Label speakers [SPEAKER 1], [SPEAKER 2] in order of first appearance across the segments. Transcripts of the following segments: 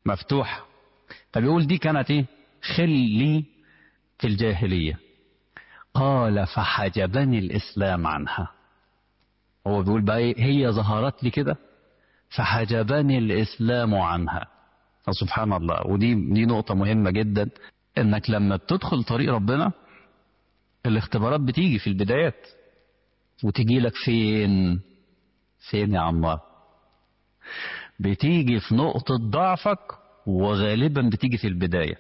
[SPEAKER 1] مفتوحة فبيقول دي كانت ايه خلي في الجاهلية قال فحجبني الإسلام عنها هو بيقول بقى ايه هي ظهرت لي كده فحجبني الإسلام عنها سبحان الله ودي دي نقطة مهمة جدا انك لما بتدخل طريق ربنا الاختبارات بتيجي في البدايات وتجي لك فين فين يا عمار بتيجي في نقطة ضعفك وغالبا بتيجي في البداية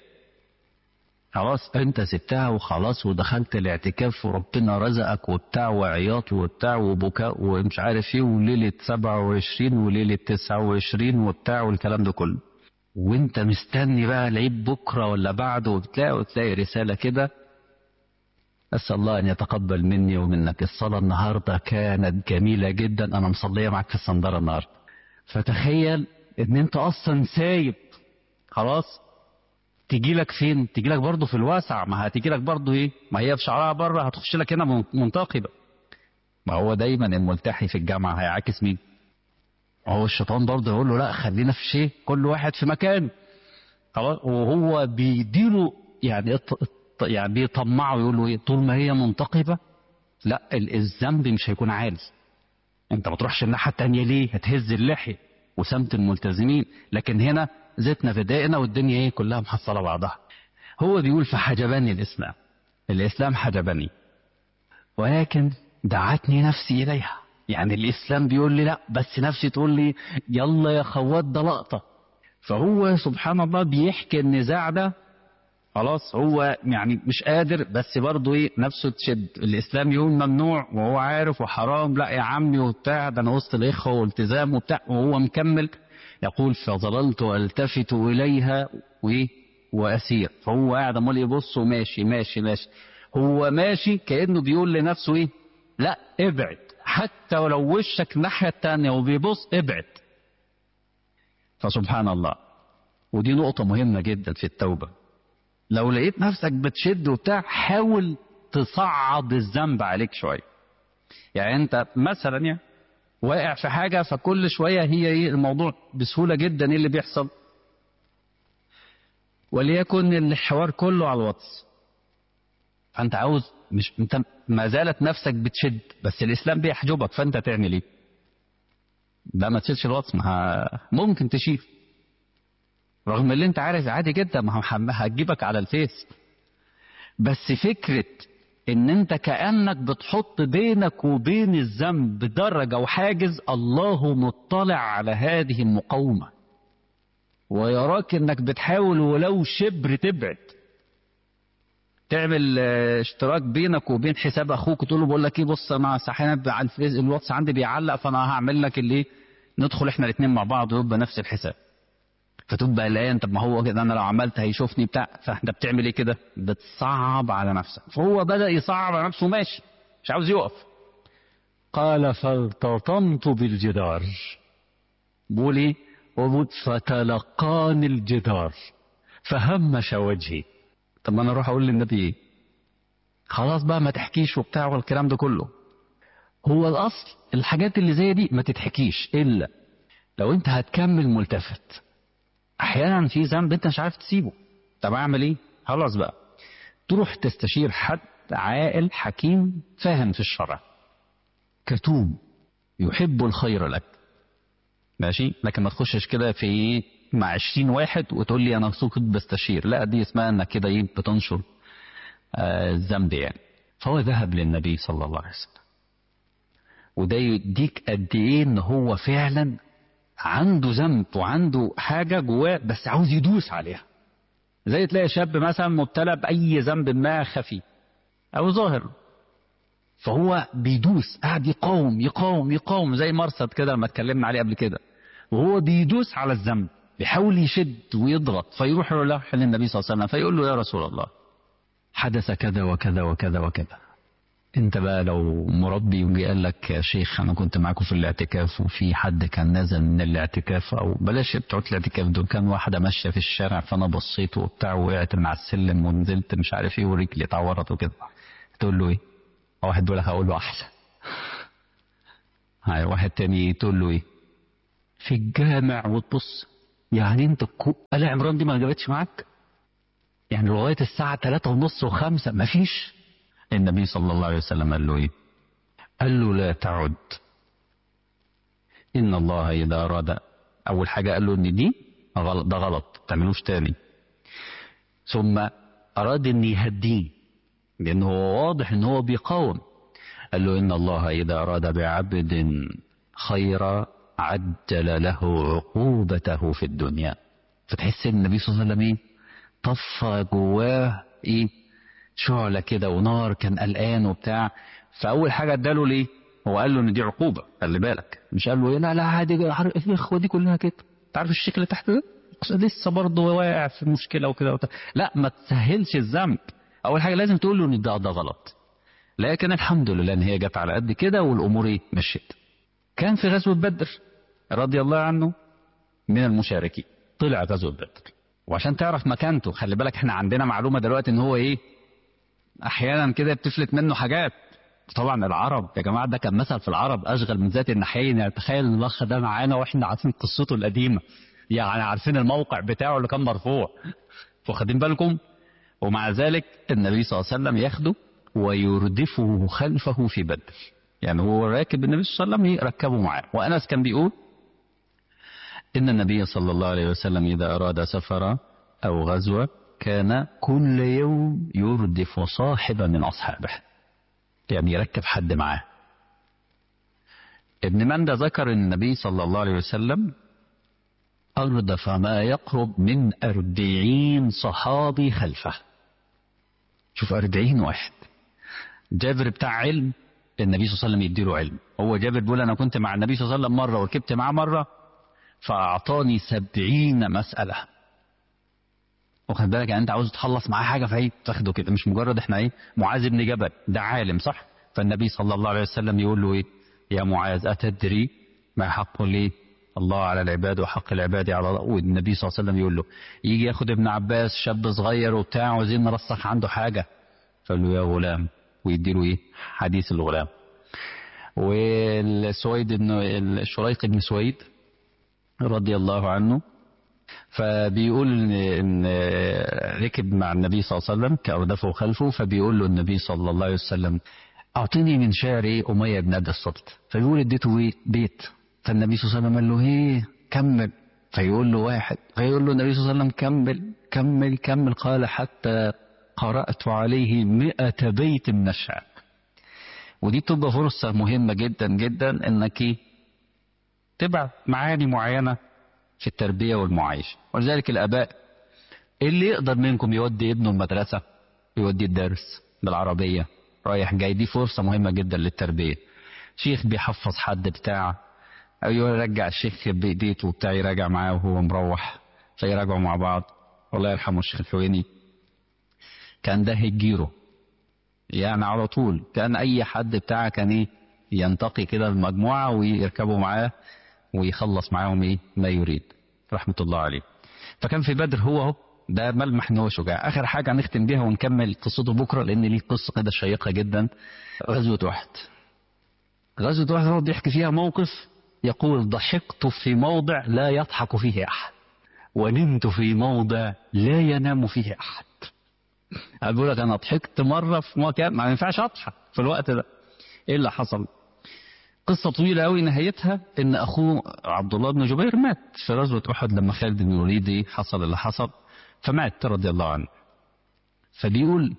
[SPEAKER 1] خلاص انت سبتها وخلاص ودخلت الاعتكاف وربنا رزقك وبتاع وعياط وبتاع وبكاء ومش عارف ايه وليلة 27 وليلة 29 وبتاع والكلام ده كله وانت مستني بقى العيد بكرة ولا بعده وبتلاقي وتلاقي رسالة كده أسأل الله أن يتقبل مني ومنك الصلاة النهاردة كانت جميلة جدا أنا مصلية معاك في الصندرة النهاردة فتخيل ان انت اصلا سايب خلاص تجي لك فين تجي لك برضه في الواسع ما هتيجي لك برضه ايه ما هي في شعرها بره هتخش لك هنا منتقبة ما هو دايما الملتحي في الجامعة هيعاكس مين هو الشيطان برضه يقول له لا خلينا في شيء كل واحد في مكان خلاص وهو بيديله يعني يعني بيطمعه يقول له ايه طول ما هي منتقبة لا الذنب مش هيكون عالي انت ما تروحش الناحيه التانية ليه هتهز اللحيه وسمت الملتزمين لكن هنا زيتنا في دائنا والدنيا ايه كلها محصله بعضها هو بيقول فحجبني الاسلام الاسلام حجبني ولكن دعتني نفسي اليها يعني الاسلام بيقول لي لا بس نفسي تقول لي يلا يا خوات ده لقطه فهو سبحان الله بيحكي النزاع ده خلاص هو يعني مش قادر بس برضه ايه نفسه تشد الاسلام يقول ممنوع وهو عارف وحرام لا يا عمي وبتاع ده انا وسط الاخوه والتزام وبتاع وهو مكمل يقول فظللت التفت اليها وايه واسير فهو قاعد امال يبص وماشي ماشي ماشي هو ماشي كانه بيقول لنفسه ايه لا ابعد حتى ولو وشك الناحيه الثانيه وبيبص ابعد فسبحان الله ودي نقطه مهمه جدا في التوبه لو لقيت نفسك بتشد وبتاع حاول تصعب الذنب عليك شويه يعني انت مثلا يعني واقع في حاجه فكل شويه هي ايه الموضوع بسهوله جدا ايه اللي بيحصل وليكن الحوار كله على الواتس فانت عاوز مش انت ما زالت نفسك بتشد بس الاسلام بيحجبك فانت تعمل ايه لا ما تشيلش الواتس ما ممكن تشيل رغم اللي انت عارف عادي جدا ما هتجيبك على الفيس بس فكرة ان انت كأنك بتحط بينك وبين الذنب درجة وحاجز الله مطلع على هذه المقاومة ويراك انك بتحاول ولو شبر تبعد تعمل اشتراك بينك وبين حساب اخوك تقول له بقول لك ايه بص انا ساحنة على الفيس الواتس عندي بيعلق فانا هعمل لك اللي ندخل احنا الاثنين مع بعض ويبقى نفس الحساب فتبقى قلقان طب ما هو كده انا لو عملت هيشوفني بتاع فانت بتعمل ايه كده؟ بتصعب على نفسك فهو بدا يصعب على نفسه ماشي مش عاوز يقف قال فالتطمت بالجدار بقول ايه؟ وبقول فتلقاني الجدار فهمش وجهي طب ما انا اروح اقول للنبي ايه؟ خلاص بقى ما تحكيش وبتاع والكلام ده كله هو الاصل الحاجات اللي زي دي ما تتحكيش الا لو انت هتكمل ملتفت احيانا في ذنب انت مش عارف تسيبه طب اعمل ايه خلاص بقى تروح تستشير حد عاقل حكيم فاهم في الشرع كتوم يحب الخير لك ماشي لكن ما تخشش كده في مع عشرين واحد وتقول لي انا كنت بستشير لا دي اسمها انك كده ايه بتنشر آه الذنب يعني فهو ذهب للنبي صلى الله عليه وسلم وده يديك قد ايه ان هو فعلا عنده ذنب وعنده حاجة جواه بس عاوز يدوس عليها زي تلاقي شاب مثلا مبتلى بأي ذنب ما خفي أو ظاهر فهو بيدوس قاعد يقاوم يقاوم يقاوم زي مرصد كده لما اتكلمنا عليه قبل كده وهو بيدوس على الذنب بيحاول يشد ويضغط فيروح له للنبي صلى الله عليه وسلم فيقول له يا رسول الله حدث كذا وكذا وكذا وكذا انت بقى لو مربي وجي قال لك يا شيخ انا كنت معاكم في الاعتكاف وفي حد كان نازل من الاعتكاف او بلاش بتوع الاعتكاف دول كان واحده ماشيه في الشارع فانا بصيت وبتاع وقعت من على السلم ونزلت مش عارف ايه ورجلي اتعورت وكده تقول له ايه؟ واحد يقول لك هقول له احسن هاي واحد تاني تقول له ايه؟ في الجامع وتبص يعني انت كو... آل عمران دي ما جابتش معاك يعني لغاية الساعة ثلاثة ونص وخمسة ما فيش النبي صلى الله عليه وسلم قال له ايه قال له لا تعد ان الله اذا اراد اول حاجة قال له ان دي غلط ده غلط تعملوش تاني ثم اراد ان يهديه لان هو واضح ان هو بيقاوم قال له ان الله اذا اراد بعبد خيرا عجل له عقوبته في الدنيا فتحس ان النبي صلى الله عليه وسلم ايه طفى جواه ايه شعلة كده ونار كان قلقان وبتاع فاول حاجه اداله ليه هو قال له ان دي عقوبه خلي بالك مش قال له إيه لا لا عادي الاخوه دي كلها كده انت عارف الشيخ اللي تحت ده لسه برضه واقع في مشكله وكده وبتاع لا ما تسهلش الذنب اول حاجه لازم تقول له ان ده ده غلط لكن الحمد لله ان هي جت على قد كده والامور ايه مشيت كان في غزوه بدر رضي الله عنه من المشاركين طلع غزوه بدر وعشان تعرف مكانته خلي بالك احنا عندنا معلومه دلوقتي ان هو ايه احيانا كده بتفلت منه حاجات طبعا العرب يا جماعه ده كان مثل في العرب اشغل من ذات الناحيين يعني تخيل ان الاخ ده معانا واحنا عارفين قصته القديمه يعني عارفين الموقع بتاعه اللي كان مرفوع واخدين بالكم ومع ذلك النبي صلى الله عليه وسلم ياخده ويردفه خلفه في بدر يعني هو راكب النبي صلى الله عليه وسلم يركبه معاه وانس كان بيقول ان النبي صلى الله عليه وسلم اذا اراد سفرا او غزوه كان كل يوم يردف صاحبا من اصحابه يعني يركب حد معاه ابن مندى ذكر ان النبي صلى الله عليه وسلم أردف ما يقرب من أربعين صحابي خلفه شوف أربعين واحد جابر بتاع علم النبي صلى الله عليه وسلم يديله علم هو جابر بيقول أنا كنت مع النبي صلى الله عليه وسلم مرة وركبت معاه مرة فأعطاني سبعين مسألة واخد بالك يعني انت عاوز تخلص معاه حاجه فايه تاخده كده مش مجرد احنا ايه معاذ بن جبل ده عالم صح فالنبي صلى الله عليه وسلم يقول له ايه يا معاذ اتدري ما حق لي الله على العباد وحق العباد على الله والنبي صلى الله عليه وسلم يقول له يجي ياخد ابن عباس شاب صغير وبتاع وعايزين نرسخ عنده حاجه فقال له يا غلام ويدي له ايه حديث الغلام والسويد بن الشريق بن سويد رضي الله عنه فبيقول ان ان ركب مع النبي صلى الله عليه وسلم كأردفه خلفه فبيقول له النبي صلى الله عليه وسلم اعطيني من شعر ايه اميه بن ابي الصلت فبيقول اديته ايه بيت فالنبي صلى الله عليه وسلم قال له ايه كمل فيقول له واحد فيقول له النبي صلى الله عليه وسلم كمل كمل كمل قال حتى قرأت عليه مئة بيت من الشعر ودي بتبقى فرصة مهمة جدا جدا انك ايه تبع معاني معينة في التربية والمعايشة ولذلك الآباء اللي يقدر منكم يودي ابنه المدرسة يودي الدرس بالعربية رايح جاي دي فرصة مهمة جدا للتربية شيخ بيحفظ حد بتاع أو يرجع الشيخ بيته وبتاع يراجع معاه وهو مروح فيراجعوا مع بعض الله يرحمه الشيخ الحويني كان ده هجيره يعني على طول كان أي حد بتاع كان إيه ينتقي كده المجموعة ويركبوا معاه ويخلص معاهم ايه ما يريد رحمة الله عليه فكان في بدر هو اهو ده ملمح ان هو شجاع اخر حاجة هنختم بيها ونكمل قصته بكرة لان ليه قصة كده شيقة جدا غزوة احد غزوة احد هو بيحكي فيها موقف يقول ضحكت في موضع لا يضحك فيه احد ونمت في موضع لا ينام فيه احد بقول لك انا ضحكت مرة في مكان ما ينفعش اضحك في الوقت ده ايه اللي حصل قصة طويلة أوي نهايتها إن أخوه عبد الله بن جبير مات في غزوة أحد لما خالد بن الوليد حصل اللي حصل فمات رضي الله عنه فبيقول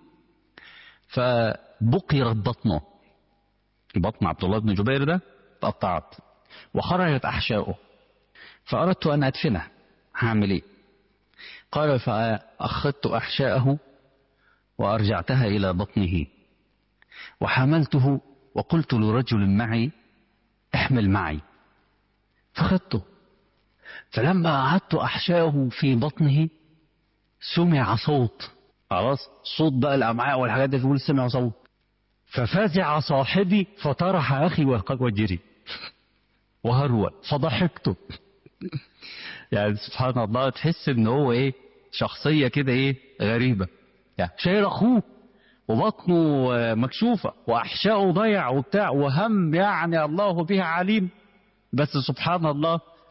[SPEAKER 1] فبقرت بطنه بطن عبد الله بن جبير ده اتقطعت وخرجت أحشاؤه فأردت أن أدفنه هعمل إيه؟ قال فأخذت أحشاءه وأرجعتها إلى بطنه وحملته وقلت لرجل معي احمل معي فخذته فلما أعدت أحشاءه في بطنه سمع صوت خلاص صوت بقى الأمعاء والحاجات دي بيقول سمع صوت ففزع صاحبي فطرح أخي وجري وهرول فضحكت يعني سبحان الله تحس ان هو ايه شخصية كده ايه غريبة يعني شايل اخوه وبطنه مكشوفة وأحشاؤه ضيع وبتاع وهم يعني الله بها عليم بس سبحان الله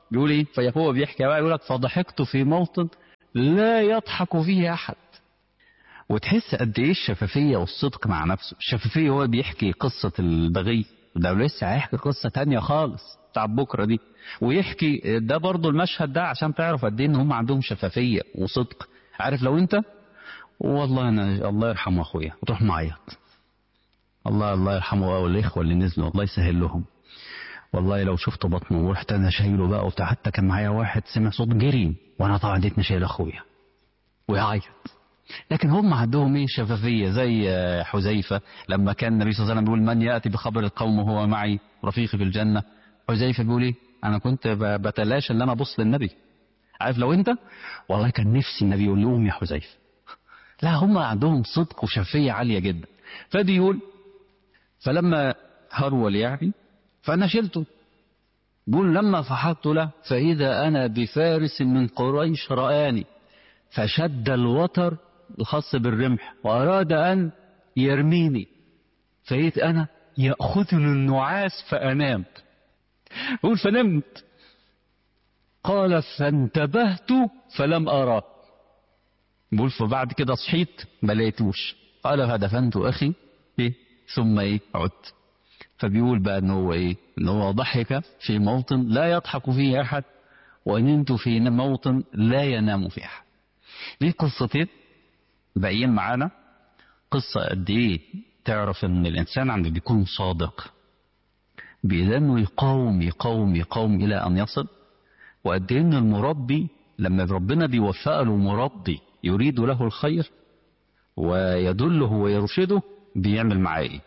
[SPEAKER 1] بيقول ايه فهو بيحكي بقى يقول لك فضحكت في موطن لا يضحك فيه احد وتحس قد ايه الشفافيه والصدق مع نفسه الشفافيه هو بيحكي قصه البغي ده لسه هيحكي قصه تانية خالص بتاع بكره دي ويحكي ده برضو المشهد ده عشان تعرف قد ايه ان هم عندهم شفافيه وصدق عارف لو انت والله انا الله يرحمه اخويا وتروح معيط الله الله يرحمه والاخوه اللي نزلوا الله يسهل لهم والله لو شفت بطنه ورحت انا شايله بقى وبتاع حتى كان معايا واحد سمع صوت جري وانا طبعا اديتني شايل اخويا ويعيط لكن هم عندهم ايه شفافيه زي حذيفه لما كان النبي صلى الله عليه وسلم بيقول من ياتي بخبر القوم وهو معي رفيقي في الجنه حذيفه بيقول ايه انا كنت بتلاشى ان انا ابص للنبي عارف لو انت والله كان نفسي النبي يقول لهم يا حذيفه لا هم عندهم صدق وشفافيه عاليه جدا فبيقول فلما هرول يعني فأنا شلته بيقول لما فحطت له فإذا أنا بفارس من قريش رآني فشد الوتر الخاص بالرمح وأراد أن يرميني فإذ أنا يأخذني النعاس فأنام بيقول فنمت قال فانتبهت فلم أراه بيقول فبعد كده صحيت ما لقيتوش قال فدفنت أخي إيه ثم إيه عدت فبيقول بقى ان هو ايه ان هو ضحك في موطن لا يضحك فيه احد ونمت في موطن لا ينام فيه احد دي قصتين باقيين معانا قصة قد ايه تعرف ان الانسان عنده بيكون صادق بإذنه يقاوم يقاوم يقاوم الى ان يصل وقد ايه ان المربي لما ربنا بيوفق له مربي يريد له الخير ويدله ويرشده بيعمل معاه ايه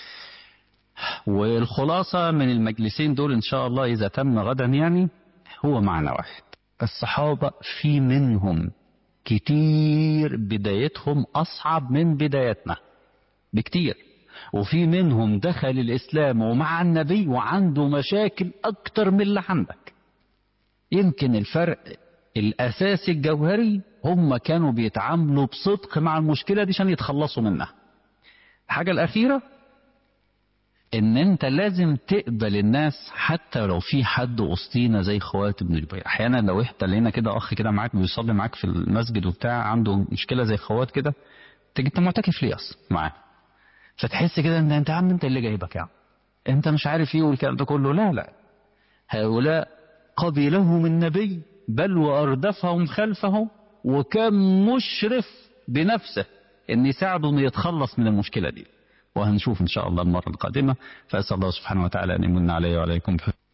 [SPEAKER 1] والخلاصة من المجلسين دول إن شاء الله إذا تم غدا يعني هو معنى واحد الصحابة في منهم كتير بدايتهم أصعب من بدايتنا بكتير وفي منهم دخل الإسلام ومع النبي وعنده مشاكل أكتر من اللي عندك يمكن الفرق الأساسي الجوهري هم كانوا بيتعاملوا بصدق مع المشكلة دي عشان يتخلصوا منها الحاجة الأخيرة ان انت لازم تقبل الناس حتى لو في حد وسطينا زي خوات ابن جبير احيانا لو احنا لقينا كده اخ كده معاك بيصلي معاك في المسجد وبتاع عنده مشكله زي خوات كده تيجي انت معتكف ليه اصلا معاه فتحس كده ان انت يا عم انت اللي جايبك يا عم انت مش عارف ايه والكلام ده كله لا لا هؤلاء قبلهم النبي بل واردفهم خلفه وكان مشرف بنفسه ان يساعده انه يتخلص من المشكله دي وهنشوف إن شاء الله المرة القادمة فأسأل الله سبحانه وتعالى أن يمن علي وعليكم بحسن